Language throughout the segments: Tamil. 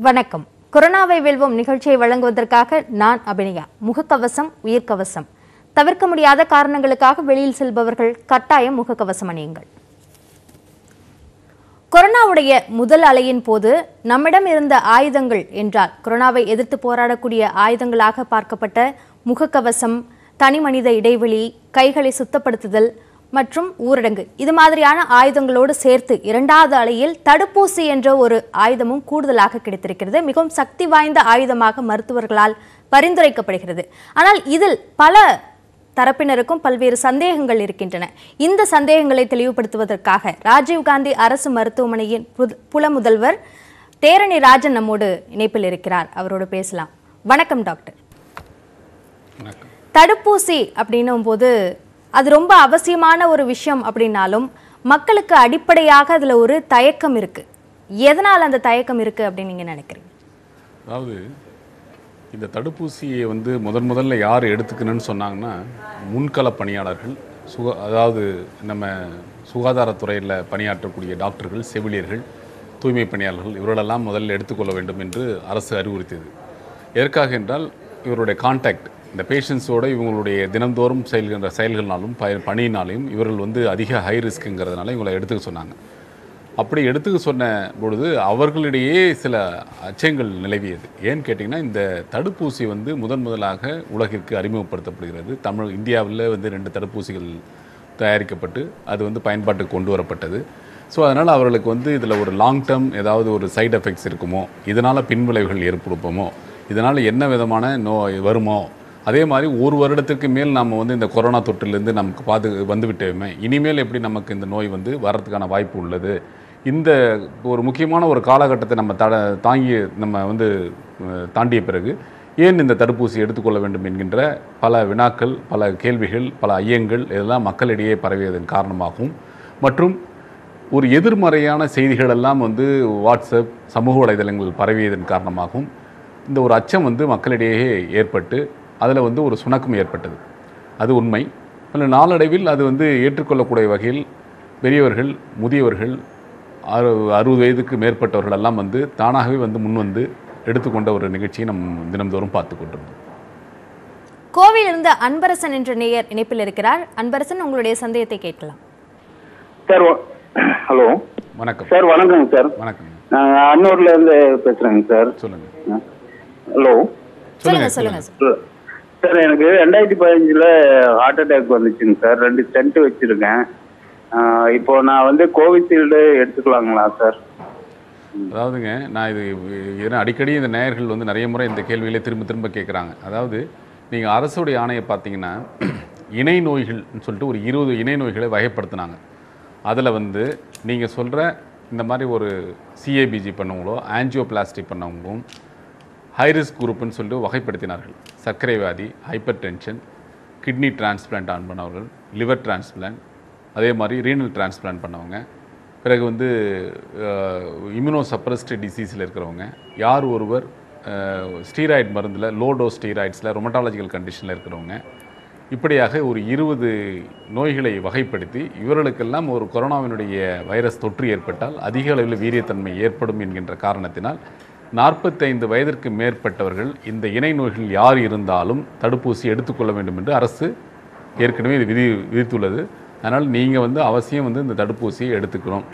வணக்கம் கொரோனாவை வெல்வோம் நிகழ்ச்சியை வழங்குவதற்காக நான் அபிநயா முகக்கவசம் உயிர்க்கவசம் தவிர்க்க முடியாத காரணங்களுக்காக வெளியில் செல்பவர்கள் கட்டாயம் முகக்கவசம் அணியுங்கள் கொரோனாவுடைய முதல் அலையின் போது நம்மிடம் இருந்த ஆயுதங்கள் என்றால் கொரோனாவை எதிர்த்து போராடக்கூடிய ஆயுதங்களாக பார்க்கப்பட்ட முகக்கவசம் தனி மனித இடைவெளி கைகளை சுத்தப்படுத்துதல் மற்றும் ஊரடங்கு இது மாதிரியான ஆயுதங்களோடு சேர்த்து இரண்டாவது அலையில் தடுப்பூசி என்ற ஒரு ஆயுதமும் கூடுதலாக கிடைத்திருக்கிறது மிகவும் சக்தி வாய்ந்த ஆயுதமாக மருத்துவர்களால் பரிந்துரைக்கப்படுகிறது ஆனால் இதில் பல தரப்பினருக்கும் பல்வேறு சந்தேகங்கள் இருக்கின்றன இந்த சந்தேகங்களை தெளிவுபடுத்துவதற்காக ராஜீவ்காந்தி அரசு மருத்துவமனையின் புத- புல முதல்வர் தேரணி ராஜன் நம்மோடு இணைப்பில் இருக்கிறார் அவரோடு பேசலாம் வணக்கம் டாக்டர் வணக்கம் தடுப்பூசி அப்படின்னும் போது அது ரொம்ப அவசியமான ஒரு விஷயம் அப்படின்னாலும் மக்களுக்கு அடிப்படையாக அதுல ஒரு தயக்கம் இருக்கு எதனால் அந்த தயக்கம் இருக்கு அப்படின்னு நீங்க நினைக்கிறீங்க அதாவது இந்த தடுப்பூசியை வந்து முதன் முதல்ல யார் எடுத்துக்கணும்னு சொன்னாங்கன்னா முன்கள பணியாளர்கள் சுக அதாவது நம்ம சுகாதாரத்துறையில் பணியாற்றக்கூடிய டாக்டர்கள் செவிலியர்கள் தூய்மை பணியாளர்கள் இவர்களெல்லாம் முதல்ல எடுத்துக்கொள்ள வேண்டும் என்று அரசு அறிவுறுத்தியது எதற்காக என்றால் இவருடைய கான்டாக்ட் இந்த பேஷண்ட்ஸோட இவங்களுடைய தினந்தோறும் செயல்கின்ற செயல்கள்னாலும் ப பணியினாலையும் இவர்கள் வந்து அதிக ஹை ரிஸ்க்குங்கிறதுனால இவங்களை எடுத்துக்க சொன்னாங்க அப்படி எடுத்துக்க சொன்ன பொழுது அவர்களிடையே சில அச்சங்கள் நிலவியது ஏன்னு கேட்டிங்கன்னா இந்த தடுப்பூசி வந்து முதன் முதலாக உலகிற்கு அறிமுகப்படுத்தப்படுகிறது தமிழ் இந்தியாவில் வந்து ரெண்டு தடுப்பூசிகள் தயாரிக்கப்பட்டு அது வந்து பயன்பாட்டுக்கு கொண்டு வரப்பட்டது ஸோ அதனால் அவர்களுக்கு வந்து இதில் ஒரு லாங் டேர்ம் ஏதாவது ஒரு சைடு எஃபெக்ட்ஸ் இருக்குமோ இதனால் பின்விளைவுகள் ஏற்படுப்போமோ இதனால் என்ன விதமான நோய் வருமோ அதே மாதிரி ஒரு வருடத்திற்கு மேல் நம்ம வந்து இந்த கொரோனா தொற்றிலிருந்து நமக்கு பாது வந்து விட்டோமே இனிமேல் எப்படி நமக்கு இந்த நோய் வந்து வர்றதுக்கான வாய்ப்பு உள்ளது இந்த ஒரு முக்கியமான ஒரு காலகட்டத்தை நம்ம தட தாங்கி நம்ம வந்து அஹ், தாண்டிய பிறகு ஏன் இந்த தடுப்பூசி எடுத்துக்கொள்ள வேண்டும் என்கின்ற பல வினாக்கள் பல கேள்விகள் பல ஐயங்கள் இதெல்லாம் மக்களிடையே பரவியதன் காரணமாகவும் மற்றும் ஒரு எதிர்மறையான செய்திகள் எல்லாம் வந்து வாட்ஸ்அப் சமூக வலைதளங்கள் பரவியதன் காரணமாகவும் இந்த ஒரு அச்சம் வந்து மக்களிடையே ஏற்பட்டு அதில் வந்து ஒரு சுணக்கம் ஏற்பட்டது அது உண்மை அதில் நாளடைவில் அது வந்து ஏற்றுக்கொள்ளக்கூடிய வகையில் பெரியவர்கள் முதியவர்கள் அறு அறுபது வயதுக்கு மேற்பட்டவர்கள் எல்லாம் வந்து தானாகவே வந்து முன்வந்து எடுத்துக்கொண்ட ஒரு நிகழ்ச்சியை நம் தினம்தோறும் பார்த்து கொண்டிருந்தோம் கோவில் இருந்த அன்பரசன் என்ற நேயர் இணைப்பில் இருக்கிறார் அன்பரசன் உங்களுடைய சந்தேகத்தை கேட்கலாம் சார் வ- ஹலோ வணக்கம் சார் வணக்கங்க சார் வணக்கம் நான் அன்னூர்ல இருந்து பேசுறேங்க சார் சொல்லுங்கள் ஹலோ சொல்லுங்க சொல்லுங்க சார் சார் எனக்கு ரெண்டாயிரத்தி பதினஞ்சுல ஹார்ட் அட்டாக் வந்துச்சுங்க சார் ரெண்டு ஸ்டென்ட் வச்சிருக்கேன் ஆஹ் இப்போ நான் வந்து கோவிஷீல்டு எடுத்துக்கலாங்களா சார் அதாவதுங்க நான் இது ஏன்னா அடிக்கடி இந்த நேயர்கள் வந்து நிறைய முறை இந்த கேள்வியிலே திரும்ப திரும்ப கேட்குறாங்க அதாவது நீங்கள் அரசுடைய ஆணையை பார்த்தீங்கன்னா இணை நோய்கள்னு சொல்லிட்டு ஒரு இருபது இணை நோய்களை வகைப்படுத்தினாங்க அதில் வந்து நீங்கள் சொல்கிற இந்த மாதிரி ஒரு சிஏபிஜி பண்ணவங்களோ ஆஞ்சியோபிளாஸ்டி பண்ணவங்களும் ஹைரிஸ்க் குரூப்புன்னு சொல்லிட்டு வகைப்படுத்தினார்கள் சர்க்கரை வியாதி hypertension kidney transplantation பண்ணவர்கள் லிவர் டிரான்ஸ்பிளான்ட் அதே மாதிரி ரீனல் டிரான்ஸ்பிளான்ட் பண்ணவங்க பிறகு வந்து இம்யூனோ சப்ரஸ்டு டிசீஸில் இருக்கிறவங்க யார் ஒருவர் ஸ்டீராய்டு மருந்தில் லோ டோஸ் ஸ்டீராய்ட்ஸில் ரொமட்டாலஜிக்கல் கண்டிஷனில் இருக்கிறவங்க இப்படியாக ஒரு இருபது நோய்களை வகைப்படுத்தி இவர்களுக்கெல்லாம் ஒரு கொரோனாவினுடைய வைரஸ் தொற்று ஏற்பட்டால் அதிக அளவில் வீரியத்தன்மை ஏற்படும் என்கின்ற காரணத்தினால் நாற்பத்தைந்து வயதிற்கு மேற்பட்டவர்கள் இந்த இணை நோய்கள் யார் இருந்தாலும் தடுப்பூசி எடுத்துக்கொள்ள வேண்டும் என்று அரசு ஏற்கனவே இது விதி விதித்துள்ளது அதனால் நீங்கள் வந்து அவசியம் வந்து இந்த தடுப்பூசியை எடுத்துக்கணும்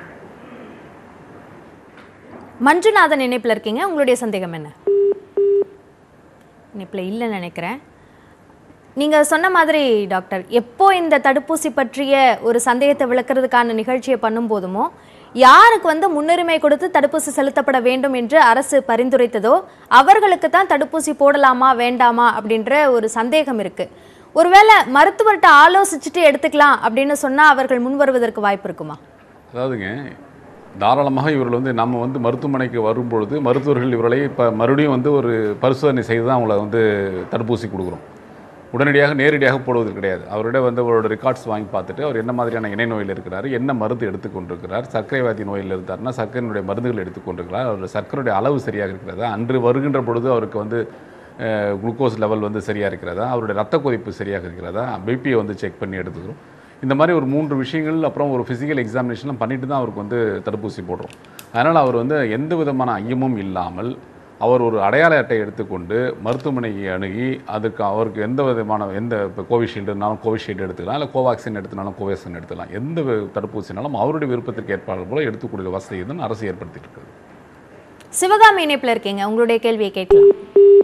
மஞ்சுநாதன் இணைப்பில் இருக்கீங்க உங்களுடைய சந்தேகம் என்ன இணைப்பில் இல்லைன்னு நினைக்கிறேன் நீங்க சொன்ன மாதிரி டாக்டர் எப்போ இந்த தடுப்பூசி பற்றிய ஒரு சந்தேகத்தை விளக்குறதுக்கான நிகழ்ச்சியை பண்ணும் போதுமோ யாருக்கு வந்து முன்னுரிமை கொடுத்து தடுப்பூசி செலுத்தப்பட வேண்டும் என்று அரசு பரிந்துரைத்ததோ அவர்களுக்கு தான் தடுப்பூசி போடலாமா வேண்டாமா அப்படின்ற ஒரு சந்தேகம் இருக்கு ஒருவேளை மருத்துவர்கிட்ட ஆலோசிச்சுட்டு எடுத்துக்கலாம் அப்படின்னு சொன்னா அவர்கள் முன் வருவதற்கு வாய்ப்பு இருக்குமா அதாவதுங்க தாராளமாக இவர்கள் வந்து நம்ம வந்து மருத்துவமனைக்கு வரும்பொழுது மருத்துவர்கள் இவர்களை இப்போ மறுபடியும் வந்து ஒரு பரிசோதனை செய்து தான் அவங்கள வந்து தடுப்பூசி கொடுக்குறோம் உடனடியாக நேரடியாக போடுவது கிடையாது அவரிடம் வந்து அவரோட ரெக்கார்ட்ஸ் வாங்கி பார்த்துட்டு அவர் என்ன மாதிரியான இணை நோயில் இருக்கிறார் என்ன மருந்து எடுத்துக்கொண்டிருக்கிறார் சர்க்கரை வியாதி நோயில் இருந்தார்னா சர்க்கரையினுடைய மருந்துகள் எடுத்துக்கொண்டிருக்கிறார் அவருடைய சர்க்கரையுடைய அளவு சரியாக இருக்கிறதா அன்று வருகின்ற பொழுது அவருக்கு வந்து குளுக்கோஸ் லெவல் வந்து சரியாக இருக்கிறதா அவருடைய ரத்த கொதிப்பு சரியாக இருக்கிறதா பிபியை வந்து செக் பண்ணி எடுத்துக்கிறோம் இந்த மாதிரி ஒரு மூன்று விஷயங்கள் அப்புறம் ஒரு ஃபிசிக்கல் எக்ஸாமினேஷன்லாம் பண்ணிட்டு தான் அவருக்கு வந்து தடுப்பூசி போடுறோம் அதனால் அவர் வந்து எந்த விதமான ஐயமும் இல்லாமல் அவர் ஒரு அடையாள அட்டை எடுத்துக்கொண்டு மருத்துவமனைக்கு அணுகி அதுக்கு அவருக்கு எந்த விதமான எந்த இப்போ கோவிஷீல்டு இருந்தாலும் கோவிஷீல்டு எடுத்துக்கலாம் இல்லை கோவாக்சின் எடுத்துனாலும் கோவேக்சின் எடுத்துக்கலாம் எந்த வி- தடுப்பூசினாலும் அவருடைய விருப்பத்திற்கு ஏற்பாடு போல எடுத்துக்கூடிய வசதியை தான் அரசு ஏற்படுத்திட்டு இருக்குது சிவகாமி இணைப்புல இருக்கீங்க உங்களுடைய கேள்வியை கேட்கலாம்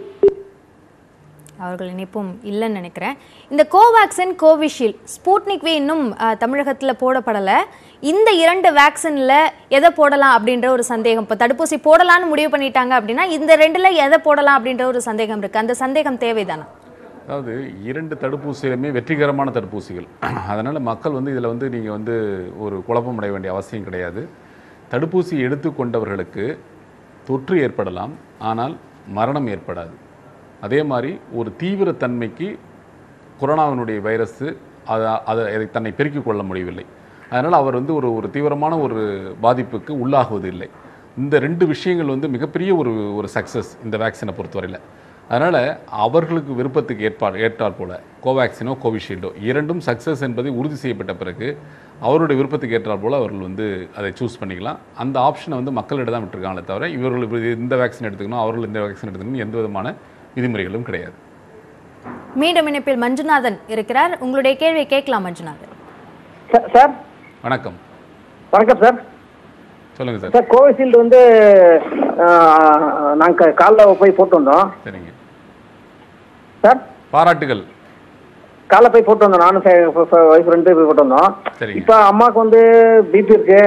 அவர்கள் இணைப்பும் இல்லைன்னு நினைக்கிறேன் இந்த கோவேக்சின் கோவிஷீல்டு ஸ்பூட்னிக் வி இன்னும் அஹ், தமிழகத்துல போடப்படலை இந்த இரண்டு வேக்சின்ல எதை போடலாம் அப்படின்ற ஒரு சந்தேகம் இப்போ தடுப்பூசி போடலாம்னு முடிவு பண்ணிட்டாங்க அப்படின்னா இந்த ரெண்டுல எதை போடலாம் அப்படின்ற ஒரு சந்தேகம் இருக்கு அந்த சந்தேகம் தேவைதானா அதாவது இரண்டு தடுப்பூசிகளுமே வெற்றிகரமான தடுப்பூசிகள் அதனால் மக்கள் வந்து இதில் வந்து நீங்கள் வந்து ஒரு குழப்பம் அடைய வேண்டிய அவசியம் கிடையாது தடுப்பூசி எடுத்துக்கொண்டவர்களுக்கு தொற்று ஏற்படலாம் ஆனால் மரணம் ஏற்படாது அதே மாதிரி ஒரு தீவிரத்தன்மைக்கு கொரோனாவினுடைய வைரஸ் அதை அதை அதை தன்னை பெருக்கிக் கொள்ள முடியவில்லை அதனால் அவர் வந்து ஒரு ஒரு தீவிரமான ஒரு பாதிப்புக்கு உள்ளாகுவது இல்லை இந்த ரெண்டு விஷயங்கள் வந்து மிகப்பெரிய ஒரு ஒரு சக்ஸஸ் இந்த வேக்சினை பொறுத்தவரையில் அதனால் அவர்களுக்கு விருப்பத்துக்கு ஏற்பாடு ஏற்றாற் போல கோவேக்சினோ கோவிஷீல்டோ இரண்டும் சக்ஸஸ் என்பதை உறுதி செய்யப்பட்ட பிறகு அவருடைய விருப்பத்துக்கு ஏற்றாற் போல அவர்கள் வந்து அதை சூஸ் பண்ணிக்கலாம் அந்த ஆப்ஷனை வந்து மக்களிடம் தான் விட்டுருக்காங்களே தவிர இவர்கள் இப்படி இந்த வேக்சின் எடுத்துக்கணும் அவர்கள் இந்த வேக்சின் எடுத்துக்கணும் எந்த விதமான விதிமுறைகளும் கிடையாது மீண்டும் இணைப்பில் மஞ்சுநாதன் இருக்கிறார் உங்களுடைய கேள்வியை கேட்கலாம் மஞ்சுநாதன் சார் சார் வணக்கம் வணக்கம் சார் சொல்லுங்கள் சார் சார் கோவிஷீல்டு வந்து நாங்கள் காலைல போய் போட்டு வந்தோம் சரிங்க சார் பாராட்டுகள் காலைல போய் போட்டு வந்தோம் நானும் ஒய்ஃப் ரெண்டு போய் போட்டு வந்தோம் சரிங்க. இப்போ அம்மாவுக்கு வந்து பிபி இருக்கு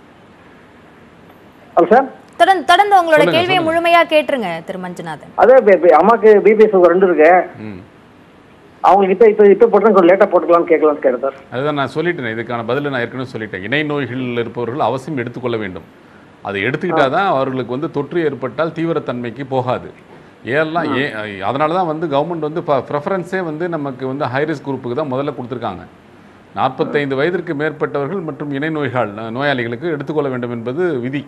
ஹலோ சார் தொடர்ந்து தொடர்ந்து உங்களோட சொல்லுங்க, கேள்வியை சொல்லுங்க. முழுமையா கேட்டுருங்க திரு மஞ்சுநாதன் அதே பி- பி- அம்மாவுக்கு பிபி சுகர் ரெண்டு இருக்கு ம் அவங்களுக்கு இப்போ இப்போ இப்போ போட்டு கொஞ்சம் லேட்டாக போட்டுக்கலாம்னு கேட்கலாம்னு கேட்டேன் சார் அதுதான் நான் சொல்லிட்டேன் இதுக்கான பதிலை நான் ஏற்கனவே சொல்லிட்டேன் இணை நோய்கள் இருப்பவர்கள் அவசியம் எடுத்துக்கொள்ள வேண்டும் அதை எடுத்துக்கிட்டால் தான் அவர்களுக்கு வந்து தொற்று ஏற்பட்டால் தீவிரத்தன்மைக்கு போகாது ஏல்லாம் ஏன் அதனால தான் வந்து கவர்மெண்ட் வந்து ப்ரெஃபரன்ஸே வந்து நமக்கு வந்து ஹைரிஸ்க் குரூப்புக்கு தான் முதல்ல கொடுத்துருக்காங்க நாற்பத்தைந்து வயதிற்கு மேற்பட்டவர்கள் மற்றும் இணை நோய்கள் நோயாளிகளுக்கு எடுத்துக்கொள்ள வேண்டும் என்பது விதி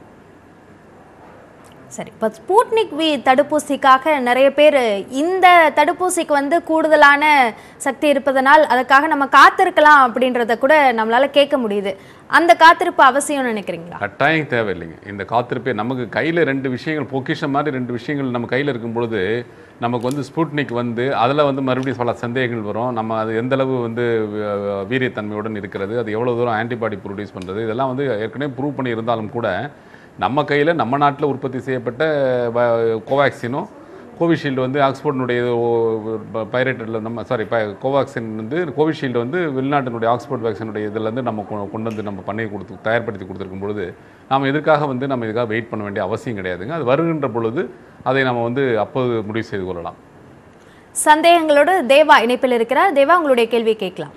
சரி இப்போ ஸ்பூட்னிக் வி தடுப்பூசிக்காக நிறைய பேர் இந்த தடுப்பூசிக்கு வந்து கூடுதலான சக்தி இருப்பதனால் அதுக்காக நம்ம காத்திருக்கலாம் அப்படின்றத கூட நம்மளால கேட்க முடியுது அந்த காத்திருப்பு அவசியம் நினைக்கிறீங்களா கட்டாயம் தேவையில்லைங்க இந்த காத்திருப்பே நமக்கு கையில் ரெண்டு விஷயங்கள் பொக்கிஷம் மாதிரி ரெண்டு விஷயங்கள் நம்ம கையில் இருக்கும் பொழுது நமக்கு வந்து ஸ்புட்னிக் வந்து அதில் வந்து மறுபடியும் பல சந்தேகங்கள் வரும் நம்ம அது எந்த அளவு வந்து அஹ், வீரியத்தன்மையுடன் இருக்கிறது அது எவ்வளோ தூரம் ஆன்டிபாடி ப்ரொடியூஸ் பண்ணுறது இதெல்லாம் வந்து ஏற்கனவே ப்ரூவ் பண்ணி இருந்தாலும் கூட நம்ம கையில் நம்ம நாட்டில் உற்பத்தி செய்யப்பட்ட வ- கோவேக்சினும் கோவிஷீல்டு வந்து ஆக்ஸ்போர்டினுடைய பைரேட்டடில் நம்ம சாரி கோவாக்சின் வந்து கோவிஷீல்டு வந்து வெளிநாட்டினுடைய ஆக்ஸ்போர்ட் வேக்சினுடைய இதுலேருந்து நம்ம கொ- கொண்டு வந்து நம்ம பண்ணி கொடுத்து தயார்படுத்தி கொடுத்துருக்கும் பொழுது நாம் இதுக்காக வந்து நம்ம இதுக்காக வெயிட் பண்ண வேண்டிய அவசியம் கிடையாதுங்க அது வருகின்ற பொழுது அதை நம்ம வந்து அப்போது முடிவு செய்து கொள்ளலாம் சந்தேகங்களோடு தேவா இணைப்பில் இருக்கிறார் தேவா உங்களுடைய கேள்வியை கேட்கலாம்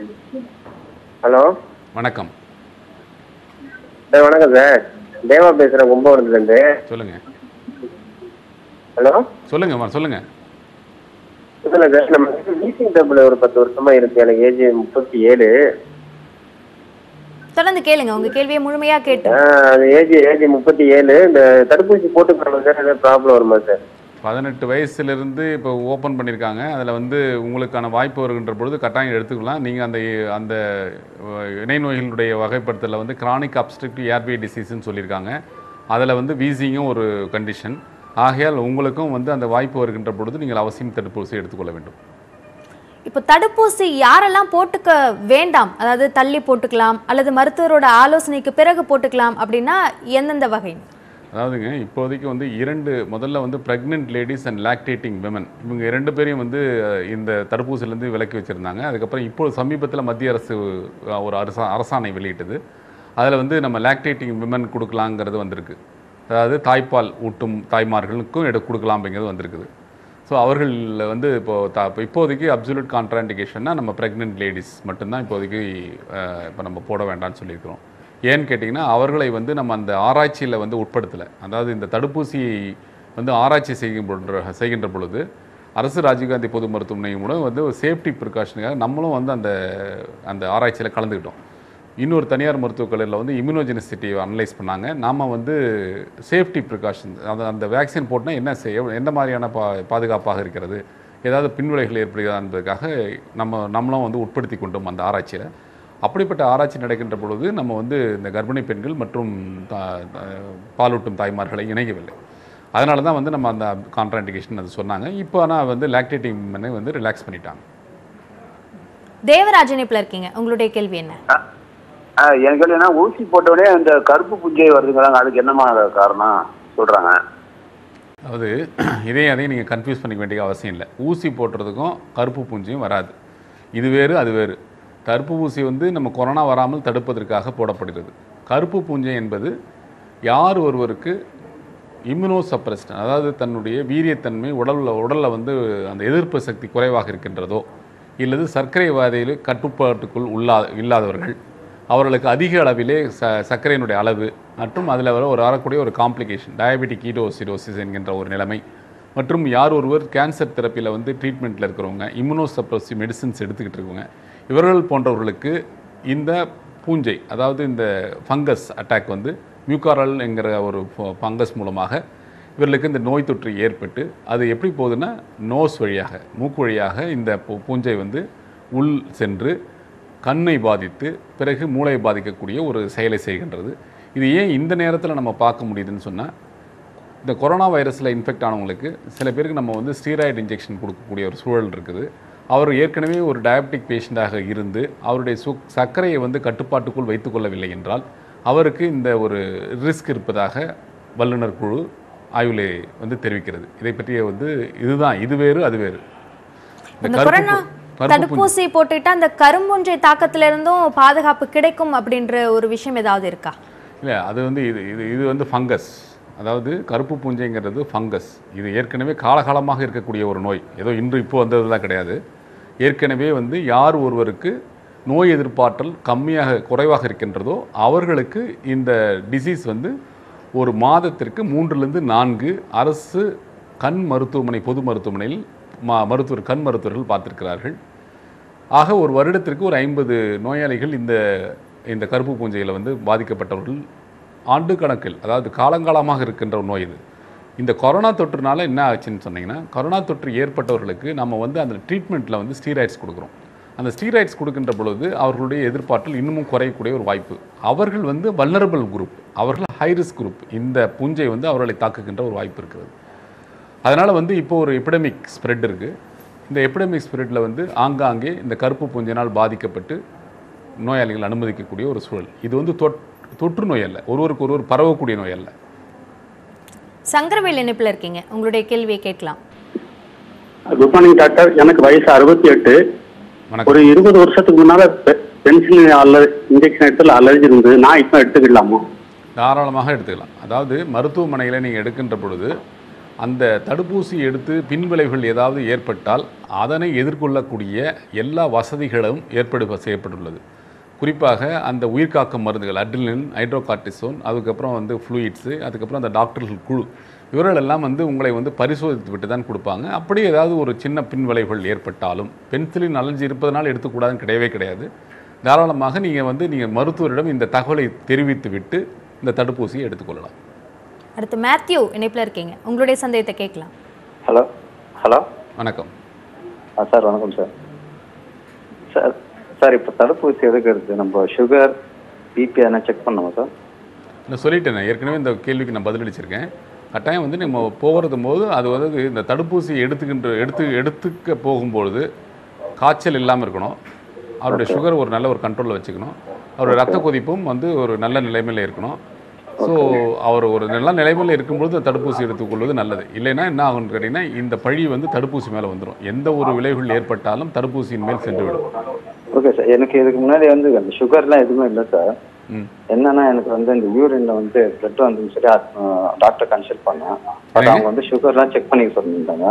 ஹலோ வணக்கம் சார் வணக்கம் சார் தேவா பேசுகிறேன் கும்பகோணத்துலேருந்து சொல்லுங்கள் ஹலோ சொல்லுங்கள் சொல்லுங்கள் இல்லை சார் நம்ம மீட்டிங் டேபிள் ஒரு பத்து வருஷமா இருக்கு எனக்கு ஏஜ் முப்பத்தி ஏழு தொடர்ந்து கேளுங்க உங்க கேள்வியை முழுமையா கேட்டு அது ஏஜ் ஏஜ் முப்பத்தி ஏழு இந்த தடுப்பூசி போட்டுக்கணும் சார் ஏதாவது ப்ராப்ளம் வருமா சார் பதினெட்டு வயசுலேருந்து இப்போ ஓப்பன் பண்ணியிருக்காங்க அதில் வந்து உங்களுக்கான வாய்ப்பு வருகின்ற பொழுது கட்டாயம் எடுத்துக்கலாம் நீங்கள் அந்த அந்த அஹ், இணை நோய்களுடைய வகைப்படுத்தலில் வந்து கிரானிக் அப்ஸ்ட்ரக்டிவ் ஏர்வே டிசீஸ்னு சொல்லியிருக்காங்க அதில் வந்து வீசிங்கும் ஒரு கண்டிஷன் ஆகையால் உங்களுக்கும் வந்து அந்த வாய்ப்பு வருகின்ற பொழுது நீங்கள் அவசியம் தடுப்பூசி எடுத்துக்கொள்ள வேண்டும் இப்போ தடுப்பூசி யாரெல்லாம் போட்டுக்க வேண்டாம் அதாவது தள்ளி போட்டுக்கலாம் அல்லது மருத்துவரோட ஆலோசனைக்கு பிறகு போட்டுக்கலாம் அப்படின்னா எந்தெந்த வகை அதாவதுங்க இப்போதைக்கு வந்து இரண்டு முதல்ல வந்து pregnant ladies and lactating women இவங்க இரண்டு பேரையும் வந்து அஹ், இந்த தடுப்பூசிலேருந்து விலக்கி வச்சுருந்தாங்க அதுக்கப்புறம் இப்போ சமீபத்தில் மத்திய அரசு அஹ், ஒரு அரசா அரசாணை வெளியிட்டது அதில் வந்து நம்ம லாக்டேட்டிங் விமன் கொடுக்கலாங்கிறது வந்திருக்கு அதாவது தாய்ப்பால் ஊட்டும் தாய்மார்களுக்கும் எடு கொடுக்கலாம் அப்படிங்கிறது வந்திருக்குது ஸோ அவர்கள் வந்து இப்போ த இப்போ இப்போதைக்கு அப்சல்யூட் கான்ட்ராண்டிகேஷன்னா நம்ம ப்ரெக்னென்ட் லேடிஸ் மட்டும்தான் இப்போதைக்கு இப்போ நம்ம போட வேண்டாம்னு சொல்லியிருக்கிறோம் ஏன்னு கேட்டிங்கன்னா அவர்களை வந்து நம்ம அந்த ஆராய்ச்சியில் வந்து உட்படுத்தலை அதாவது இந்த தடுப்பூசி வந்து ஆராய்ச்சி செய்கின்ற செய்கின்ற பொழுது அரசு ராஜீவ்காந்தி பொது மருத்துவமனை மூலம் வந்து ஒரு சேஃப்டி ப்ரிகாஷனுக்காக நம்மளும் வந்து அந்த அந்த ஆராய்ச்சியில் கலந்துக்கிட்டோம் இன்னொரு தனியார் மருத்துவக் கல்லூரியில் வந்து இம்யூனோஜெனிசிட்டியை அனலைஸ் பண்ணாங்க நாம் வந்து சேஃப்டி ப்ரிகாஷன் அந்த அந்த வேக்சின் போட்டால் என்ன செய்ய எந்த மாதிரியான பா பாதுகாப்பாக இருக்கிறது ஏதாவது பின்விளைகள் ஏற்படுகிறதா என்பதற்காக நம்ம நம்மளும் வந்து உட்படுத்தி கொண்டோம் அந்த ஆராய்ச்சியில் அப்படிப்பட்ட ஆராய்ச்சி நடக்கின்ற பொழுது நம்ம வந்து இந்த கர்ப்பிணி பெண்கள் மற்றும் தா- தா- பாலூட்டும் தாய்மார்களை இணைக்கவில்லை அதனால தான் வந்து நம்ம அந்த கான்ட்ராண்டிகேஷன் அது சொன்னாங்க இப்போ ஆனால் வந்து லாக்டேட்டிங் வந்து ரிலாக்ஸ் பண்ணிட்டாங்க தேவராஜ் இணைப்புல இருக்கீங்க உங்களுடைய கேள்வி என்ன ஆ, எனக்கு என்னன்னா ஊசி போட்டோடனே இந்த கருப்பு புஞ்சை வருதுங்கிறாங்க அதுக்கு என்னமா காரணம் சொல்றாங்க அதாவது இதையும் அதையும் நீங்கள் கன்ஃபியூஸ் பண்ணிக்க வேண்டிய அவசியம் இல்லை ஊசி போட்டுறதுக்கும் கருப்பு பூஞ்சியும் வராது இது வேறு அது வேறு கருப்பு ஊசி வந்து நம்ம கொரோனா வராமல் தடுப்பதற்காக போடப்படுகிறது கருப்பு பூஞ்சை என்பது யார் ஒருவருக்கு இம்யூனோ சப்ரஸ்ட் அதாவது தன்னுடைய வீரியத்தன்மை உடலில் உடலில் வந்து அந்த எதிர்ப்பு சக்தி குறைவாக இருக்கின்றதோ இல்லது சர்க்கரை வாதையில் கட்டுப்பாட்டுக்குள் உள்ளா இல்லாதவர்கள் அவர்களுக்கு அதிக அளவிலே ச சர்க்கரையினுடைய அளவு மற்றும் அதில் வர ஒரு வரக்கூடிய ஒரு காம்ப்ளிகேஷன் டயபெட்டிக் கீடோசிரோசிஸ் என்கின்ற ஒரு நிலைமை மற்றும் யார் ஒருவர் கேன்சர் தெரப்பியில் வந்து ட்ரீட்மெண்ட்டில் இருக்கிறவங்க இம்யூனோசப்ரஸிவ் மெடிசின்ஸ் எடுத்துக்கிட்டு இருக்கவங்க இவர்கள் போன்றவர்களுக்கு இந்த பூஞ்சை அதாவது இந்த ஃபங்கஸ் அட்டாக் வந்து மியூகாரல் என்கிற ஒரு ஃபங்கஸ் மூலமாக இவர்களுக்கு இந்த நோய் தொற்று ஏற்பட்டு அது எப்படி போகுதுன்னா நோஸ் வழியாக மூக்கு வழியாக இந்த பூ- பூஞ்சை வந்து உள் சென்று கண்ணை பாதித்து பிறகு மூளையை பாதிக்கக்கூடிய ஒரு செயலை செய்கின்றது இது ஏன் இந்த நேரத்தில் நம்ம பார்க்க முடியுதுன்னு சொன்னால் இந்த கொரோனா வைரஸில் இன்ஃபெக்ட் ஆனவங்களுக்கு சில பேருக்கு நம்ம வந்து ஸ்டீராய்டு இன்ஜெக்ஷன் கொடுக்கக்கூடிய ஒரு சூழல் இருக்குது அவர் ஏற்கனவே ஒரு டயபெட்டிக் பேஷண்ட்டாக இருந்து அவருடைய சு சர்க்கரையை வந்து கட்டுப்பாட்டுக்குள் வைத்துக்கொள்ளவில்லை என்றால் அவருக்கு இந்த ஒரு ரிஸ்க் இருப்பதாக வல்லுநர் குழு ஆய்விலே வந்து தெரிவிக்கிறது இதை பற்றிய வந்து இதுதான் இது வேறு அது வேறு இந்த இந்த கருப்பு கொரோனா பூ- கருப்பு பூஞ்சை- தடுப்பூசி போட்டுட்டா அந்த கரும்பொன்றை தாக்கத்துல இருந்தும் பாதுகாப்பு கிடைக்கும் அப்படின்ற ஒரு விஷயம் ஏதாவது இருக்கா இல்லை அது வந்து இது இது இது வந்து ஃபங்கஸ் அதாவது கருப்பு பூஞ்சைங்கிறது ஃபங்கஸ் இது ஏற்கனவே காலகாலமாக இருக்கக்கூடிய ஒரு நோய் ஏதோ இன்று இப்போ வந்ததுலாம் கிடையாது ஏற்கனவே வந்து யார் ஒருவருக்கு நோய் எதிர்ப்பாற்றல் கம்மியாக குறைவாக இருக்கின்றதோ அவர்களுக்கு இந்த டிசீஸ் வந்து ஒரு மாதத்திற்கு மூன்றிலிருந்து நான்கு அரசு கண் மருத்துவமனை பொது மருத்துவமனையில் மா மருத்துவர் கண் மருத்துவர்கள் பார்த்திருக்கிறார்கள் ஆக ஒரு வருடத்திற்கு ஒரு ஐம்பது நோயாளிகள் இந்த இந்த கருப்பு பூஞ்சையில் வந்து பாதிக்கப்பட்டவர்கள் ஆண்டு கணக்கில் அதாவது காலங்காலமாக இருக்கின்ற ஒரு நோய் இது இந்த கொரோனா தொற்றுனால என்ன ஆச்சுன்னு சொன்னீங்கன்னா கொரோனா தொற்று ஏற்பட்டவர்களுக்கு நம்ம வந்து அந்த ட்ரீட்மெண்ட்டில் வந்து ஸ்டீராய்ட்ஸ் கொடுக்குறோம் அந்த ஸ்டீராய்ட்ஸ் கொடுக்கின்ற பொழுது அவர்களுடைய எதிர்ப்பாற்றல் இன்னமும் குறையக்கூடிய ஒரு வாய்ப்பு அவர்கள் வந்து வல்னரபிள் குரூப் அவர்கள் ஹை ரிஸ்க் குரூப் இந்த பூஞ்சை வந்து அவர்களை தாக்குகின்ற ஒரு வாய்ப்பு இருக்கிறது அதனால் வந்து இப்போ ஒரு எபிடமிக் ஸ்ப்ரெட் இருக்குது இந்த எபிடமிக் ஸ்ப்ரெட்டில் வந்து ஆங்காங்கே இந்த கருப்பு பூஞ்சையினால் பாதிக்கப்பட்டு நோயாளிகள் அனுமதிக்கக்கூடிய ஒரு சூழல் இது வந்து தொட் தொற்று நோய் அல்ல ஒருவருக்கு ஒருவர் பரவக்கூடிய நோய் அல்ல சங்கரவேல் இணைப்புல இருக்கீங்க உங்களுடைய கேள்வியை கேட்கலாம் குட் மார்னிங் டாக்டர் எனக்கு வயசு அறுபத்தி எட்டு வணக்கம் ஒரு இருபது வருஷத்துக்கு முன்னால பென்சில் அலர் இன்ஜெக்ஷன் எடுத்துல அலர்ஜி இருந்தது நான் இப்போ எடுத்துக்கலாமா தாராளமாக எடுத்துக்கலாம் அதாவது மருத்துவமனையில் நீங்கள் எடுக்கின்ற பொழுது அந்த தடுப்பூசி எடுத்து பின்விளைவுகள் ஏதாவது ஏற்பட்டால் அதனை எதிர்கொள்ளக்கூடிய எல்லா வசதிகளும் ஏற்படு செய்யப்பட்டுள்ளது குறிப்பாக அந்த உயிர்காக்கும் மருந்துகள் அட்ரிலின் ஹைட்ரோகார்டிசோன் அதுக்கப்புறம் வந்து ஃப்ளூயிட்ஸு அதுக்கப்புறம் அந்த டாக்டர்கள் குழு இவர்கள் எல்லாம் வந்து உங்களை வந்து பரிசோதித்து விட்டு தான் கொடுப்பாங்க அப்படி ஏதாவது ஒரு சின்ன பின்விளைவுகள் ஏற்பட்டாலும் பென்சிலின் அலர்ஜி இருப்பதனால் எடுத்துக்கூடாதுன்னு கிடையவே கிடையாது தாராளமாக நீங்கள் வந்து நீங்கள் மருத்துவரிடம் இந்த தகவலை தெரிவித்து விட்டு இந்த தடுப்பூசியை எடுத்துக்கொள்ளலாம் அடுத்து மேத்யூ இணைப்புல இருக்கீங்க உங்களுடைய சந்தேகத்தை கேட்கலாம் ஹலோ ஹலோ வணக்கம் ஆ சார் வணக்கம் சார் சார் சார் இப்போ தடுப்பூசி எதுக்கு இருக்குது நம்ம சுகர் பிபி எதனா செக் பண்ணுமா சார் நான் சொல்லிட்டேன் நான் ஏற்கனவே இந்த கேள்விக்கு நான் பதிலளிச்சிருக்கேன் கட்டாயம் வந்து நம்ம போகிறது போது அது வந்து இந்த தடுப்பூசி எடுத்துக்கின்ற எடுத்து எடுத்துக்க போகும்பொழுது காய்ச்சல் இல்லாமல் இருக்கணும் அவருடைய சுகர் ஒரு நல்ல ஒரு கண்ட்ரோலில் வச்சுக்கணும் அவருடைய ரத்த கொதிப்பும் வந்து ஒரு நல்ல நிலைமையில் இருக்கணும் ஸோ அவர் ஒரு நல்ல நிலைமையில் இருக்கும்பொழுது தடுப்பூசி எடுத்துக்கொள்வது நல்லது இல்லைன்னா என்ன ஆகும்னு கேட்டிங்கன்னா இந்த பழி வந்து தடுப்பூசி மேலே வந்துடும் எந்த ஒரு விளைவுகள் ஏற்பட்டாலும் தடுப்பூசியின் மேல் சென்றுவிடும் ஓகே சார் எனக்கு இதுக்கு முன்னாடி வந்து அந்த சுகர்லாம் எதுவுமே இல்லை சார் ம் என்னன்னா எனக்கு வந்து இந்த யூரின்ல வந்து பிளட் வந்துன்னு சொல்லி டாக்டர் கன்சல்ட் பண்ணேன் பட் அவங்க வந்து சுகர்லாம் செக் பண்ணிக்க சொல்லியிருந்தாங்க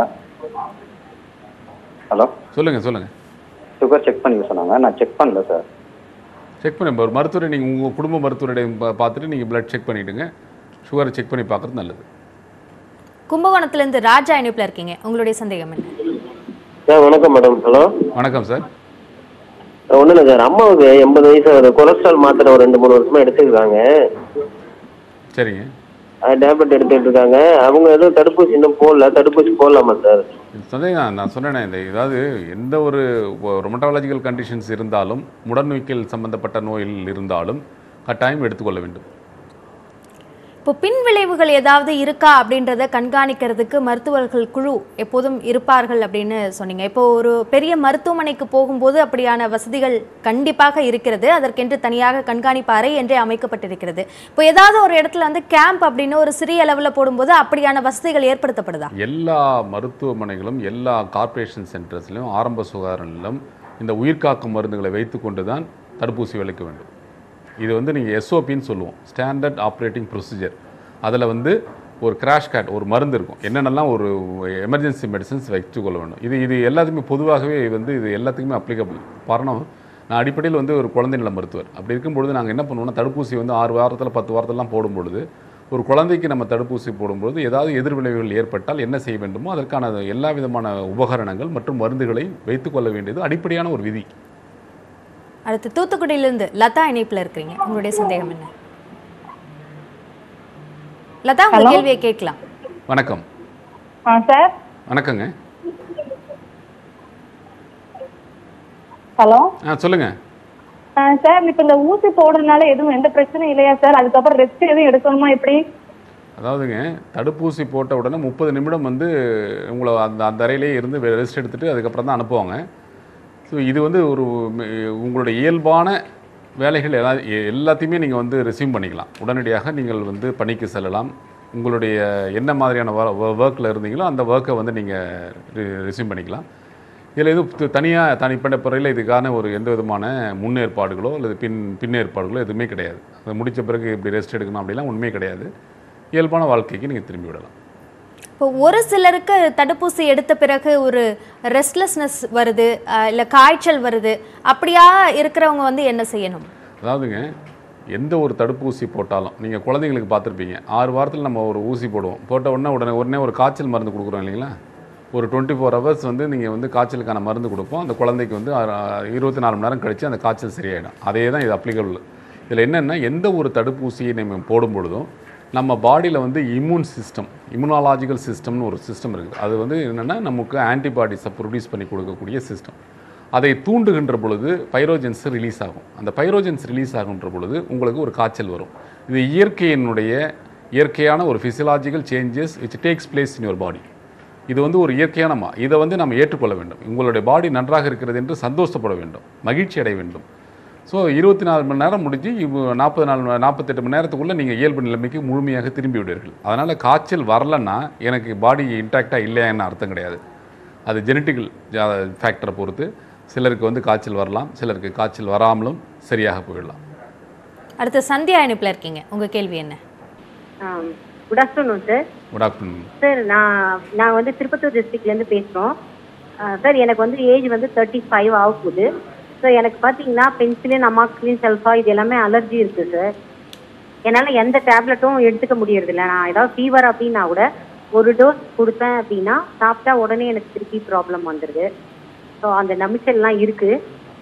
ஹலோ சொல்லுங்கள் சொல்லுங்கள் சுகர் செக் பண்ணிக்க சொன்னாங்க நான் செக் பண்ணல சார் செக் பண்ணி ஒரு மருத்துவரை நீங்கள் உங்கள் குடும்ப மருத்துவரிடம் பா- பார்த்துட்டு நீங்கள் பிளட் செக் பண்ணிவிடுங்க சுகரை செக் பண்ணி பார்க்குறது நல்லது கும்பகோணத்துல இருந்து ராஜா இணைப்புல இருக்கீங்க உங்களுடைய சந்தேகம் என்ன சார் வணக்கம் மேடம் ஹலோ வணக்கம் சார் ஒன்றும் இல்லை சார் அம்மாவுக்கு எண்பது வயசு ஆகுது கொலஸ்ட்ரால் மாத்திரை ஒரு ரெண்டு மூணு வருஷமா எடுத்துக்கிறாங்க சரிங்க டேப்லெட் எடுத்துக்கிட்டு இருக்காங்க அவங்க எதுவும் தடுப்பூசி இன்னும் போடல தடுப்பூசி போடலாமா சார் இது சந்தேகம் நான் சொன்னேனே இந்த ஏதாவது எந்த ஒரு ரொமட்டாலஜிக்கல் கண்டிஷன்ஸ் இருந்தாலும் முடநோய்கள் சம்பந்தப்பட்ட நோயில் இருந்தாலும் கட்டாயம் எடுத்துக்கொள்ள வேண்டும் இப்போ பின் விளைவுகள் ஏதாவது இருக்கா அப்படின்றத கண்காணிக்கிறதுக்கு மருத்துவர்கள் குழு எப்போதும் இருப்பார்கள் அப்படின்னு சொன்னீங்க இப்போ ஒரு பெரிய மருத்துவமனைக்கு போகும்போது அப்படியான வசதிகள் கண்டிப்பாக இருக்கிறது அதற்கென்று தனியாக கண்காணிப்பு அறை என்றே அமைக்கப்பட்டிருக்கிறது இப்போ ஏதாவது ஒரு இடத்துல வந்து கேம்ப் அப்படின்னு ஒரு சிறிய அளவில் போடும்போது அப்படியான வசதிகள் ஏற்படுத்தப்படுதா எல்லா மருத்துவமனைகளும் எல்லா கார்ப்பரேஷன் சென்டர்ஸ்லையும் ஆரம்ப சுகாதார நிலையம் இந்த உயிர்காக்கும் மருந்துகளை வைத்துக்கொண்டு தான் தடுப்பூசி விளைக்க வேண்டும் இது வந்து நீங்கள் எஸ்ஓபின்னு சொல்லுவோம் ஸ்டாண்டர்ட் ஆப்ரேட்டிங் ப்ரொசீஜர் அதில் வந்து ஒரு கிராஷ் கேட் ஒரு மருந்து இருக்கும் என்னென்னலாம் ஒரு எமர்ஜென்சி மெடிசன்ஸ் வச்சுக்கொள்ள வேண்டும் இது இது எல்லாத்துக்குமே பொதுவாகவே வந்து இது எல்லாத்துக்குமே அப்ளிகபிள் காரணம் நான் அடிப்படையில் வந்து ஒரு குழந்தை நல மருத்துவர் அப்படி இருக்கும்பொழுது நாங்கள் என்ன பண்ணுவோம்னா தடுப்பூசி வந்து ஆறு வாரத்தில் பத்து வாரத்திலலாம் போடும்பொழுது ஒரு குழந்தைக்கு நம்ம தடுப்பூசி போடும்போது ஏதாவது எதிர்விளைவுகள் ஏற்பட்டால் என்ன செய்ய வேண்டுமோ அதற்கான எல்லா விதமான உபகரணங்கள் மற்றும் மருந்துகளை வைத்துக்கொள்ள வேண்டியது அடிப்படையான ஒரு விதி அடுத்து தூத்துக்குடியிலிருந்து லதா இணைப்புல இருக்கிறீங்க உங்களுடைய சந்தேகம் என்ன லதா உங்க Hello. கேள்வியை கேட்கலாம் வணக்கம் ஆ சார் வணக்கங்க ஹலோ ஆ சொல்லுங்கள் ஆ, சார் இப்போ இந்த ஊசி போடுறதுனால எதுவும் எந்த பிரச்சனையும் இல்லையா சார் அதுக்கப்புறம் ரெஸ்ட் எதுவும் எடுக்கணுமா எப்படி அதாவதுங்க தடுப்பூசி போட்ட உடனே முப்பது நிமிடம் வந்து உங்களை அந்த அந்த அறையிலே இருந்து ரெஸ்ட் எடுத்துட்டு அதுக்கப்புறம் தான் அனுப்புவாங்க ஸோ இது வந்து ஒரு ம- உங்களுடைய இயல்பான வேலைகள் எல்லா எ- எல்லாத்தையுமே நீங்கள் வந்து ரிசீவ் பண்ணிக்கலாம் உடனடியாக நீங்கள் வந்து பணிக்கு செல்லலாம் உங்களுடைய என்ன மாதிரியான ஒர்க்கில் இருந்தீங்களோ அந்த ஒர்க்கை வந்து நீங்கள் ரிசீவ் பண்ணிக்கலாம் இதில் எதுவும் தனியாக தனிப்பட்ட முறையில் இதுக்கான ஒரு எந்த விதமான முன்னேற்பாடுகளோ அல்லது பின் பின்னேற்பாடுகளோ எதுவுமே கிடையாது அது முடித்த பிறகு இப்படி ரெஸ்ட் எடுக்கணும் அப்படிலாம் உண்மையே கிடையாது இயல்பான வாழ்க்கைக்கு நீங்கள் திரும்பி விடலாம் இப்போ ஒரு சிலருக்கு தடுப்பூசி எடுத்த பிறகு ஒரு ரெஸ்ட்லெஸ்னஸ் வருது அஹ், இல்ல காய்ச்சல் வருது அப்படியா இருக்கிறவங்க வந்து என்ன செய்யணும் அதாவதுங்க எந்த ஒரு தடுப்பூசி போட்டாலும் நீங்கள் குழந்தைங்களுக்கு பார்த்துருப்பீங்க ஆறு வாரத்தில் நம்ம ஒரு ஊசி போடுவோம் போட்ட உடனே உடனே உடனே ஒரு காய்ச்சல் மருந்து கொடுக்குறோம் இல்லைங்களா ஒரு டுவெண்ட்டி ஃபோர் ஹவர்ஸ் வந்து நீங்கள் வந்து காய்ச்சலுக்கான மருந்து கொடுப்போம் அந்த குழந்தைக்கு வந்து அஹ், இருபத்தி நாலு மணி நேரம் கழித்து அந்த காய்ச்சல் சரியாயிடும் அதே தான் இது அப்ளிகபிள் இதில் என்னென்னா எந்த ஒரு தடுப்பூசியை நம்ம போடும் பொழுதும் நம்ம பாடியில் வந்து இம்யூன் சிஸ்டம் இம்யூனாலாஜிக்கல் சிஸ்டம்னு ஒரு சிஸ்டம் இருக்குது அது வந்து என்னென்னா நமக்கு ஆன்டிபாடிஸை ப்ரொடியூஸ் பண்ணி கொடுக்கக்கூடிய சிஸ்டம் அதை தூண்டுகின்ற பொழுது பைரோஜென்ஸ் ரிலீஸ் ஆகும் அந்த பைரோஜென்ஸ் ரிலீஸ் ஆகுன்ற பொழுது உங்களுக்கு ஒரு காய்ச்சல் வரும் இது இயற்கையினுடைய இயற்கையான ஒரு physiological changes which takes place in your body இது வந்து ஒரு இயற்கையான மா இதை வந்து நம்ம ஏற்றுக்கொள்ள வேண்டும் உங்களுடைய பாடி நன்றாக இருக்கிறது என்று சந்தோஷப்பட வேண்டும் மகிழ்ச்சி அடைய வேண்டும் ஸோ இருபத்தி நாலு மணி நேரம் முடிஞ்சு நாற்பது நாலு நாற்பத்தெட்டு மணி நேரத்துக்குள்ளே நீங்கள் இயல்பு நிலைமைக்கு முழுமையாக திரும்பி விடுவீர்கள் அதனால் காய்ச்சல் வரலன்னா எனக்கு பாடி இன்டாக்டாக இல்லையான்னு அர்த்தம் கிடையாது அது ஜெனட்டிக்கல் ஃபேக்டரை பொறுத்து சிலருக்கு வந்து காய்ச்சல் வரலாம் சிலருக்கு காய்ச்சல் வராமலும் சரியாக போயிடலாம் அடுத்து சந்தியா இணைப்புல இருக்கீங்க உங்க கேள்வி என்ன good afternoon sir good afternoon sir நான் நான் வந்து திருப்பத்தூர் டிஸ்ட்ரிக்ட்லேருந்து பேசுகிறோம் சார் எனக்கு வந்து ஏஜ் வந்து தேர்ட்டி ஃபைவ் ஆக போகுது ஸோ எனக்கு பார்த்தீங்கன்னா பென்சிலின் அமாக்சிலின் செல்ஃபா இது எல்லாமே அலர்ஜி இருக்குது சார் என்னால் எந்த டேப்லெட்டும் எடுத்துக்க முடியறதில்ல நான் ஏதாவது ஃபீவர் அப்படின்னா கூட ஒரு டோஸ் கொடுத்தேன் அப்படின்னா சாப்பிட்டா உடனே எனக்கு திருப்பி ப்ராப்ளம் வந்துடுது ஸோ அந்த நமிச்சல்லாம் இருக்குது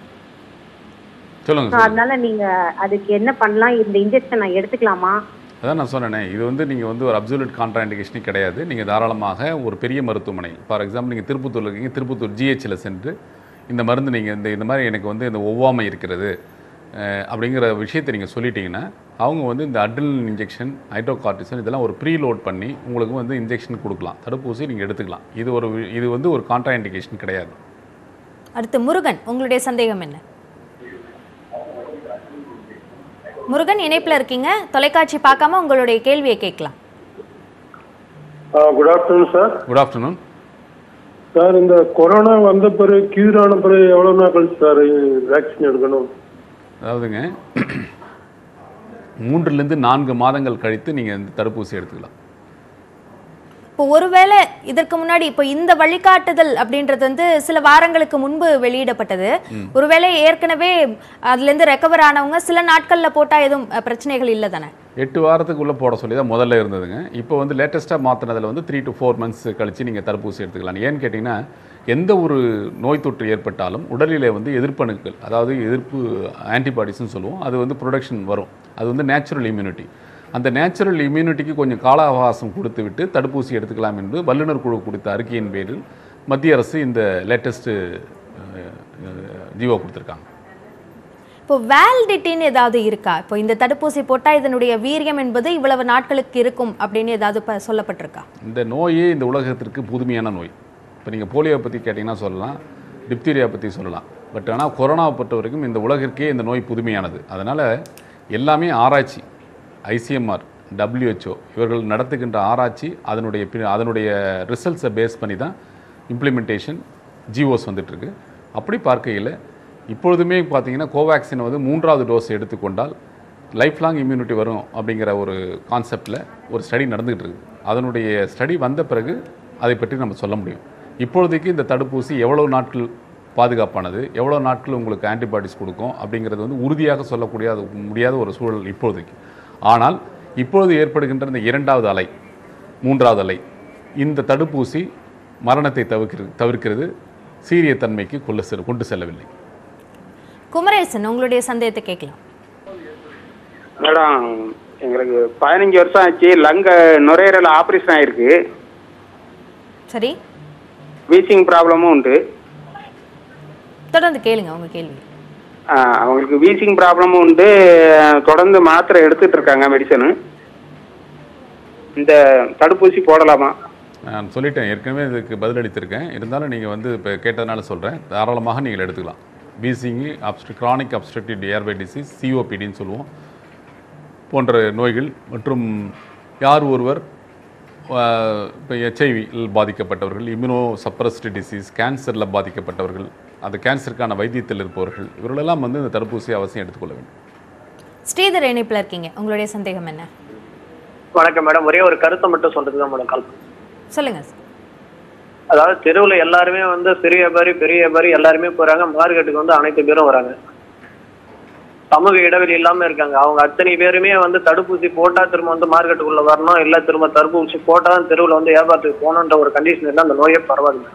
சொல்லுங்கள் ஸோ அதனால நீங்கள் அதுக்கு என்ன பண்ணலாம் இந்த இன்ஜெக்ஷன் நான் எடுத்துக்கலாமா அதான் நான் சொன்னேனே இது வந்து நீங்கள் வந்து ஒரு அப்சல்யூட் கான்ட்ராண்டிகேஷனே கிடையாது நீங்கள் தாராளமாக ஒரு பெரிய மருத்துவமனை ஃபார் எக்ஸாம்பிள் நீங்கள் திருப்பத்தூர்ல இருக்கீங்க திருப்பத்தூர் ஜிஹெச்சில் சென்று இந்த மருந்து நீங்கள் இந்த இந்த மாதிரி எனக்கு வந்து இந்த ஒவ்வாமை இருக்கிறது அஹ், அப்படிங்கிற விஷயத்தை நீங்கள் சொல்லிட்டீங்கன்னா அவங்க வந்து இந்த அட்ரினல் இன்ஜெக்ஷன் ஹைட்ரோகார்டிசன் இதெல்லாம் ஒரு ப்ரீ லோட் பண்ணி உங்களுக்கு வந்து இன்ஜெக்ஷன் கொடுக்கலாம் தடுப்பூசி நீங்கள் எடுத்துக்கலாம் இது ஒரு வி- இது வந்து ஒரு கான்ட்ராண்டிகேஷன் கிடையாது அடுத்து முருகன் உங்களுடைய சந்தேகம் என்ன முருகன் இணைப்புல இருக்கீங்க தொலைக்காட்சி பார்க்காம உங்களுடைய கேள்வியை கேட்கலாம் good afternoon sir good afternoon sir இந்த கொரோனா வந்த பிறகு கியூர் ஆன பிறகு எவ்வளோ நாள் கழிச்சு சார் வேக்சின் எடுக்கணும் அதாவதுங்க மூன்றுலேருந்து நான்கு மாதங்கள் கழித்து நீங்கள் இந்த தடுப்பூசி எடுத்துக்கலாம் இப்போ ஒருவேளை இதற்கு முன்னாடி இப்போ இந்த வழிகாட்டுதல் அப்படின்றது வந்து சில வாரங்களுக்கு முன்பு வெளியிடப்பட்டது ஒருவேளை ஏற்கனவே அதுல இருந்து ரெக்கவர் ஆனவங்க சில நாட்கள்ல போட்டா எதுவும் அஹ், பிரச்சனைகள் இல்லை தானே எட்டு வாரத்துக்குள்ளே போட சொல்லி தான் முதல்ல இருந்ததுங்க இப்போ வந்து லேட்டஸ்ட்டாக மாற்றினதில் வந்து த்ரீ டு ஃபோர் மந்த்ஸ் கழித்து நீங்கள் தடுப்பூசி எடுத்துக்கலாம் ஏன்னு கேட்டிங்கன்னா எந்த ஒரு நோய் தொற்று ஏற்பட்டாலும் உடலிலே வந்து எதிர்ப்பணுக்கள் அதாவது எதிர்ப்பு ஆன்டிபாடிஸ்னு சொல்லுவோம் அது வந்து ப்ரொடக்ஷன் வரும் அது வந்து நேச்சுரல் இம்யூனிட்டி அந்த நேச்சுரல் இம்யூனிட்டிக்கு கொஞ்சம் கால அவகாசம் கொடுத்து விட்டு தடுப்பூசி எடுத்துக்கலாம் என்று வல்லுநர் குழு கொடுத்த அறிக்கையின் பேரில் மத்திய அரசு இந்த லேட்டஸ்ட்டு ஜீவோ கொடுத்துருக்காங்க இப்போ வேலிடிட்டின்னு ஏதாவது இருக்கா இப்போ இந்த தடுப்பூசி போட்டால் இதனுடைய வீரியம் என்பது இவ்வளவு நாட்களுக்கு இருக்கும் அப்படின்னு ஏதாவது ப- சொல்லப்பட்டிருக்கா இந்த நோயே இந்த உலகத்திற்கு புதுமையான நோய் இப்போ நீங்கள் போலியோ பற்றி கேட்டிங்கன்னா சொல்லலாம் டிப்தீரியா பற்றி சொல்லலாம் பட் ஆனால் கொரோனாவை பொறுத்த வரைக்கும் இந்த உலகிற்கே இந்த நோய் புதுமையானது அதனால் எல்லாமே ஆராய்ச்சி ஐசிஎம்ஆர் WHO இவர்கள் நடத்துகின்ற ஆராய்ச்சி அதனுடைய பி- அதனுடைய ரிசல்ட்ஸை பேஸ் பண்ணி தான் இம்ப்ளிமெண்டேஷன் ஜிஓஸ் வந்துட்டுருக்கு அப்படி பார்க்கையில் இப்பொழுதுமே பார்த்தீங்கன்னா கோவேக்சின் வந்து மூன்றாவது டோஸ் எடுத்துக்கொண்டால் லைஃப் லாங் இம்யூனிட்டி வரும் அப்படிங்கிற ஒரு கான்செப்டில் ஒரு ஸ்டடி நடந்துகிட்டு இருக்குது அதனுடைய ஸ்டடி வந்த பிறகு அதை பற்றி நம்ம சொல்ல முடியும் இப்பொழுதைக்கு இந்த தடுப்பூசி எவ்வளோ நாட்கள் பாதுகாப்பானது எவ்வளோ நாட்கள் உங்களுக்கு ஆன்டிபாடிஸ் கொடுக்கும் அப்படிங்கிறது வந்து உறுதியாக சொல்லக்கூடிய அது முடியாத ஒரு சூழல் இப்பொழுதைக்கு ஆனால் இப்பொழுது ஏற்படுகின்ற இந்த இரண்டாவது அலை மூன்றாவது அலை இந்த தடுப்பூசி மரணத்தை தவிர்க்கிறது தவிர்க்கிறது சீரிய தன்மைக்கு கொள்ள செ கொண்டு செல்லவில்லை குமரேசன் உங்களுடைய சந்தேகத்தை கேட்கலாம் மேடம் எங்களுக்கு பதினஞ்சு வருஷம் ஆச்சு லங்க நுரையீரல் ஆப்ரேஷன் ஆயிருக்கு சரி வீசிங் ப்ராப்ளமும் உண்டு தொடர்ந்து கேளுங்க உங்க கேள்வி ஆ, அவங்களுக்கு வீசிங் ப்ராப்ளமும் உண்டு தொடர்ந்து மாத்திரை எடுத்துட்டு இருக்காங்க மெடிசனு இந்த தடுப்பூசி போடலாமா நான் சொல்லிட்டேன் ஏற்கனவே இதுக்கு பதிலளித்திருக்கேன் இருந்தாலும் நீங்கள் வந்து இப்போ கேட்டதுனால சொல்கிறேன் தாராளமாக நீங்கள் எடுத்துக்கலாம் பிசிங்கி அப்ஸ்ட் கிரானிக் அப்ஸ்ட்ரக்டிவ் ஏர்வே டிசீஸ் சிஓபிடின்னு சொல்லுவோம் போன்ற நோய்கள் மற்றும் யார் ஒருவர் இப்போ ஹெச்ஐவியில் பாதிக்கப்பட்டவர்கள் இம்யூனோ சப்ரஸ்டு டிசீஸ் கேன்சரில் பாதிக்கப்பட்டவர்கள் அந்த கேன்சருக்கான வைத்தியத்தில் இருப்பவர்கள் இவர்களெல்லாம் வந்து இந்த தடுப்பூசி அவசியம் எடுத்துக்கொள்ள வேண்டும் ஸ்ரீதர் இணைப்பில் இருக்கீங்க உங்களுடைய சந்தேகம் என்ன வணக்கம் மேடம் ஒரே ஒரு கருத்தை மட்டும் சொல்றது தான் மேடம் கால் சொல்லுங்க அதாவது தெருவில் எல்லாருமே வந்து சிறிய பாரி பெரிய பாரி எல்லாருமே போறாங்க மார்க்கெட்டுக்கு வந்து அனைத்து பேரும் வராங்க சமூக இடைவெளி இல்லாம இருக்காங்க அவங்க அத்தனை பேருமே வந்து தடுப்பூசி போட்டா திரும்ப வந்து மார்க்கெட்டுக்குள்ள வரணும் இல்ல திரும்ப தடுப்பூசி போட்டா தான் தெருவில் வந்து வியாபாரத்துக்கு போகணுன்ற ஒரு கண்டிஷன் இருந்தால் அந்த நோயே பரவாயில்ல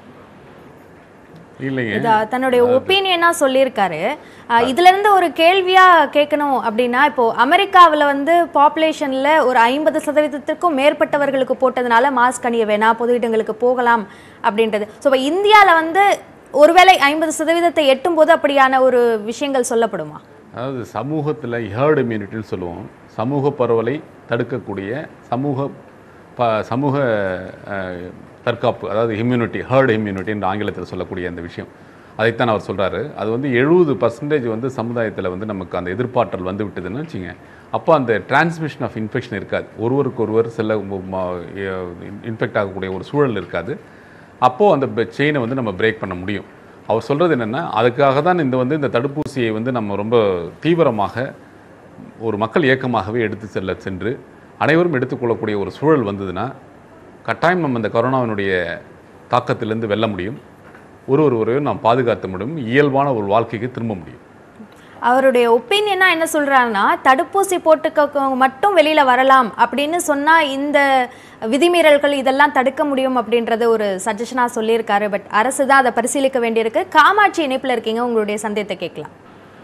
இல்லைங்க இதா தன்னுடைய ஒப்பீனியனா சொல்லியிருக்காரு அஹ், இதுல இருந்து ஒரு கேள்வியா கேட்கணும் அப்படின்னா இப்போ அமெரிக்காவுல வந்து பாப்புலேஷன்ல ஒரு ஐம்பது சதவீதத்திற்கும் மேற்பட்டவர்களுக்கு போட்டதுனால மாஸ்க் அணிய வேணாம் பொது இடங்களுக்கு போகலாம் அப்படின்றது ஸோ இப்போ இந்தியாவில் வந்து ஒருவேளை ஐம்பது சதவீதத்தை எட்டும் போது அப்படியான ஒரு விஷயங்கள் சொல்லப்படுமா அதாவது சமூகத்தில் ஹேர்ட் இம்யூனிட்டின்னு சொல்லுவோம் சமூக பரவலை தடுக்கக்கூடிய சமூக ப சமூக அஹ், தற்காப்பு அதாவது இம்யூனிட்டி ஹேர்ட் இம்யூனிட்டின்னு ஆங்கிலத்தில் சொல்லக்கூடிய அந்த விஷயம் அதைத்தான் அவர் சொல்கிறாரு அது வந்து எழுபது பர்சன்டேஜ் வந்து சமுதாயத்தில் வந்து நமக்கு அந்த எதிர்ப்பாற்றல் வந்து விட்டதுன்னு வச்சுங்க அப்போ அந்த டிரான்ஸ்மிஷன் ஆஃப் இன்ஃபெக்ஷன் இருக்காது ஒருவருக்கு ஒருவர் செல்ல இன்ஃபெக்ட் ஆகக்கூடிய ஒரு சூழல் இருக்காது அப்போது அந்த செயினை வந்து நம்ம பிரேக் பண்ண முடியும் அவர் சொல்கிறது என்னென்னா அதுக்காக தான் இந்த வந்து இந்த தடுப்பூசியை வந்து நம்ம ரொம்ப தீவிரமாக ஒரு மக்கள் இயக்கமாகவே எடுத்து செல்ல சென்று அனைவரும் எடுத்துக்கொள்ளக்கூடிய ஒரு சூழல் வந்ததுன்னா கட்டாயம் நம்ம இந்த கொரோனாவினுடைய தாக்கத்திலிருந்து வெல்ல முடியும் ஒரு ஒருவரையும் நாம் பாதுகாத்த முடியும் இயல்பான ஒரு வாழ்க்கைக்கு திரும்ப முடியும் அவருடைய ஒப்பீனியனா என்ன சொல்றாருன்னா தடுப்பூசி போட்டுக்கவங்க மட்டும் வெளியில வரலாம் அப்படின்னு சொன்னா இந்த விதிமீறல்கள் இதெல்லாம் தடுக்க முடியும் அப்படின்றத ஒரு சஜஷனா சொல்லியிருக்காரு பட் அரசு தான் அதை பரிசீலிக்க வேண்டியிருக்கு காமாட்சி இணைப்புல இருக்கீங்க உங்களுடைய சந்தேகத்தை கேட்கலாம்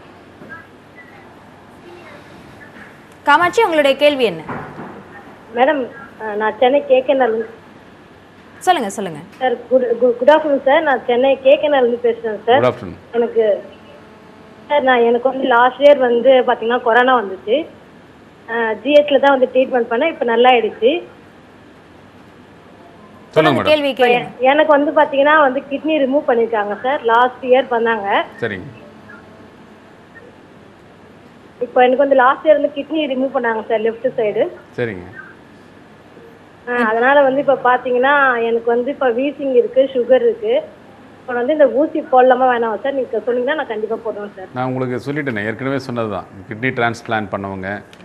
காமாட்சி உங்களுடைய கேள்வி என்ன மேடம் அஹ், நான் சென்னை கேகேனல் சொல்லுங்க சொல்லுங்க sir good good afternoon sir நான் சென்னை கேகேனல் இருந்து பேசுறேன் சார் குட் ஆஃப்டர்நூன் எனக்கு சார் நான் எனக்கு வந்து லாஸ்ட் இயர் வந்து பாத்தீங்கன்னா கொரோனா வந்துச்சு ஜிஹெச்ல தான் வந்து ட்ரீட்மெண்ட் பண்ணேன் இப்போ நல்லா ஆயிடுச்சு சொல்லுங்க மேடம் கேள்வி கேளுங்க எனக்கு வந்து பாத்தீங்கன்னா வந்து கிட்னி ரிமூவ் பண்ணிருக்காங்க சார் லாஸ்ட் இயர் பண்ணாங்க சரிங்க இப்போ எனக்கு வந்து லாஸ்ட் இயர் வந்து கிட்னி ரிமூவ் பண்ணாங்க சார் லெஃப்ட் சைடு சரிங்க அதனால வந்து இப்போ பாத்தீங்கன்னா எனக்கு வந்து இப்போ வீசிங் இருக்கு சுகர் இருக்கு இப்போ வந்து இந்த ஊசி போடலாமா வேணாமா சார் நீங்க சொன்னீங்கன்னா நான் கண்டிப்பா போடுவேன் சார் நான் உங்களுக்கு சொல்லிட்டேனே ஏற்கனவே சொன்னது தான் கிட்னி டிரான்ஸ்பிளான்ட் பண்ணவங்க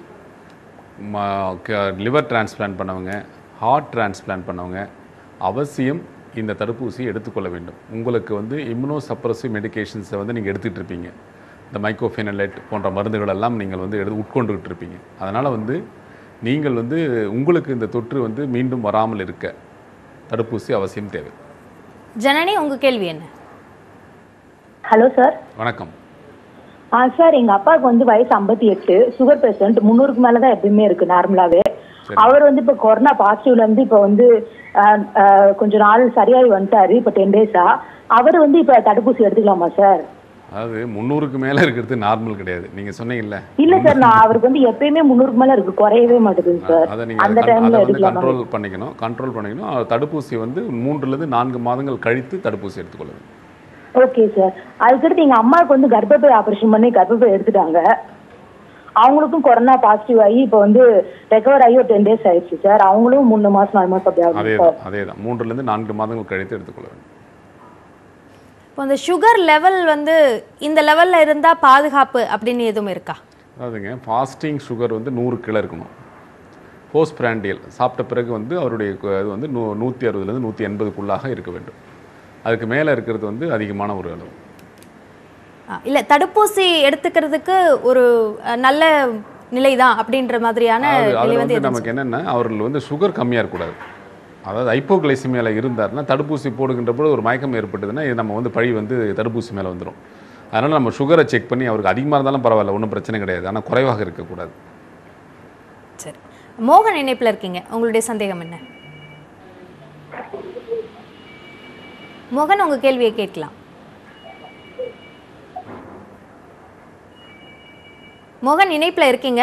லிவர் டிரான்ஸ்பிளான்ட் பண்ணவங்க ஹார்ட் டிரான்ஸ்பிளான்ட் பண்ணவங்க அவசியம் இந்த தடுப்பூசியை எடுத்துக்கொள்ள வேண்டும் உங்களுக்கு வந்து இம்யூனோ சப்ரசிவ் மெடிகேஷன்ஸை வந்து நீங்கள் எடுத்துகிட்டு இருப்பீங்க இந்த மைக்ரோஃபெனலைட் போன்ற மருந்துகள் எல்லாம் நீங்கள் வந்து எடுத்து உட்கொண்டுகிட்டு இருப்பீங்க அதனால் வந்து நீங்கள் வந்து உங்களுக்கு இந்த தொற்று வந்து மீண்டும் வராமல் இருக்க தடுப்பூசி அவசியம் தேவை ஜனனி உங்க கேள்வி என்ன ஹலோ சார் வணக்கம் ஆ சார் எங்க அப்பாவுக்கு வந்து வயசு ஐம்பத்தி எட்டு சுகர் பேஷண்ட் முந்நூறுக்கு மேல தான் எப்பயுமே இருக்கு நார்மலாவே அவர் வந்து இப்ப கொரோனா பாசிட்டிவ்ல இருந்து இப்ப வந்து ஆ, ஆ, கொஞ்ச நாள் சரியாகி வந்துட்டாரு இப்ப டென் டேஸா அவர் வந்து இப்ப தடுப்பூசி எடுத்துக்கலாமா சார் அதாவது முந்நூறுக்கு மேலே இருக்கிறது நார்மல் கிடையாது நீங்கள் சொன்னீங்கல்ல இல்ல சார் நான் அவருக்கு வந்து எப்பயுமே முன்னூறுக்கு மேல இருக்கு குறையவே மாட்டேங்குது சார் அதை நீங்கள் அந்த அதை டைம்ல வந்து எடுக்கலாமா கண்ட்ரோல் பண்ணிக்கணும் கண்ட்ரோல் பண்ணிக்கணும் அவர் தடுப்பூசி வந்து மூன்றுலேருந்து நான்கு மாதங்கள் கழித்து தடுப்பூசி எடுத்துக்கொள்ள வேண்டும் ஓகே சார் அதுக்கடுத்து எங்க அம்மாவுக்கு வந்து கர்ப்பப்பை ஆபரேஷன் பண்ணி கர்ப்பப்பை எடுத்துட்டாங்க அவங்களுக்கும் கொரோனா பாசிட்டிவ் ஆகி இப்போ வந்து ரெக்கவர் ஆகி ஒரு டென் டேஸ் ஆயிடுச்சு சார் அவங்களும் மூணு மாசம் நாலு மாசம் அப்படி அதே ஆகுது சார் தான் அதே தான் மூன்றுலேருந்து நான்கு மாதங்கள் கழித்து எடுத்துக்கொள்ள வேண்டும் இப்போ அந்த சுகர் லெவல் வந்து இந்த லெவல்ல இருந்தா பாதுகாப்பு அப்படின்னு எதுவும் இருக்கா அதாவதுங்க ஃபாஸ்டிங் சுகர் வந்து நூறு கீழே இருக்கணும் போஸ்ட் பிராண்டியல் சாப்பிட்ட பிறகு வந்து அவருடைய கு- இது வந்து நூ நூற்றி அறுபதுலேருந்து நூற்றி எண்பதுக்குள்ளாக இருக்க வேண்டும் அதுக்கு மேலே இருக்கிறது வந்து அதிகமான ஒரு அளவு ஆ, இல்ல தடுப்பூசி எடுத்துக்கிறதுக்கு ஒரு அஹ், நல்ல நிலைதான் அப்படின்ற மாதிரியான அது நிலை அதில் வந்து வந்து எதுவும் நமக்கு என்னென்னா அவர்கள் வந்து சுகர் கம்மியாக இருக்கக்கூடாது அதாவது ஹைப்போகிளைசிமியாவில் இருந்தாருன்னா தடுப்பூசி போடுகின்ற போது ஒரு மயக்கம் ஏற்பட்டதுன்னா இது நம்ம வந்து பழி வந்து தடுப்பூசி மேலே வந்துடும் அதனால் நம்ம சுகரை செக் பண்ணி அவருக்கு அதிகமாக இருந்தாலும் பரவாயில்ல ஒன்றும் பிரச்சனை கிடையாது ஆனால் குறைவாக இருக்கக்கூடாது சரி மோகன் இணைப்புல இருக்கீங்க உங்களுடைய சந்தேகம் என்ன மோகன் உங்க கேள்வியை கேட்கலாம் மோகன் இணைப்புல இருக்கீங்க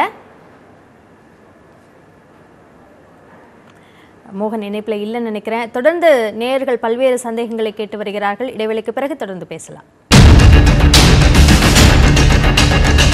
மோகன் இணைப்புல இல்லைன்னு நினைக்கிறேன் தொடர்ந்து நேயர்கள் பல்வேறு சந்தேகங்களை கேட்டு வருகிறார்கள் இடைவெளிக்கு பிறகு தொடர்ந்து பேசலாம்